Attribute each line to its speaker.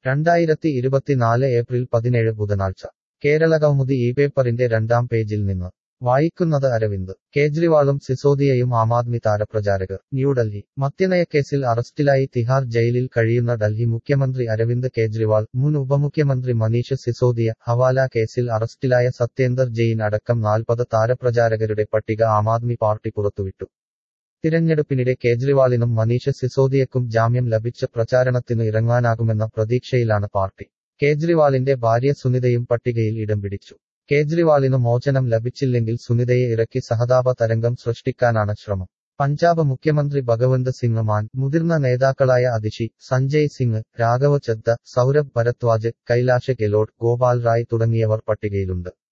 Speaker 1: രണ്ടായിരത്തി ഇരുപത്തിനാല് ഏപ്രിൽ പതിനേഴ് ബുധനാഴ്ച കേരളകൗമുദി ഈ പേപ്പറിന്റെ രണ്ടാം പേജിൽ നിന്ന് വായിക്കുന്നത് അരവിന്ദ് കേജ്രിവാളും സിസോദിയയും ആം ആദ്മി താരപ്രചാരകർ ന്യൂഡൽഹി മദ്യനയക്കേസിൽ അറസ്റ്റിലായി തിഹാർ ജയിലിൽ കഴിയുന്ന ഡൽഹി മുഖ്യമന്ത്രി അരവിന്ദ് കേജ്രിവാൾ മുൻ ഉപമുഖ്യമന്ത്രി മനീഷ് സിസോദിയ ഹവാല കേസിൽ അറസ്റ്റിലായ സത്യേന്ദർ ജെയിൻ അടക്കം നാൽപ്പത് താരപ്രചാരകരുടെ പട്ടിക ആം ആദ്മി പാർട്ടി പുറത്തുവിട്ടു തിരഞ്ഞെടുപ്പിനിടെ കേജ്രിവാളിനും മനീഷ് സിസോദിയക്കും ജാമ്യം ലഭിച്ച് പ്രചാരണത്തിനു ഇറങ്ങാനാകുമെന്ന പ്രതീക്ഷയിലാണ് പാർട്ടി കേജ്രിവാളിന്റെ ഭാര്യ സുനിതയും പട്ടികയിൽ ഇടം പിടിച്ചു കേജ്രിവാളിനു മോചനം ലഭിച്ചില്ലെങ്കിൽ സുനിതയെ ഇറക്കി സഹതാപ തരംഗം സൃഷ്ടിക്കാനാണ് ശ്രമം പഞ്ചാബ് മുഖ്യമന്ത്രി ഭഗവന്ത് സിംഗ് മാൻ മുതിർന്ന നേതാക്കളായ അതിഷി സഞ്ജയ് സിംഗ് രാഘവ് ചദ്ദ സൗരഭ് ഭരദ്വാജ് കൈലാഷ് ഗെലോട്ട് ഗോപാൽ റായ് തുടങ്ങിയവർ പട്ടികയിലുണ്ട്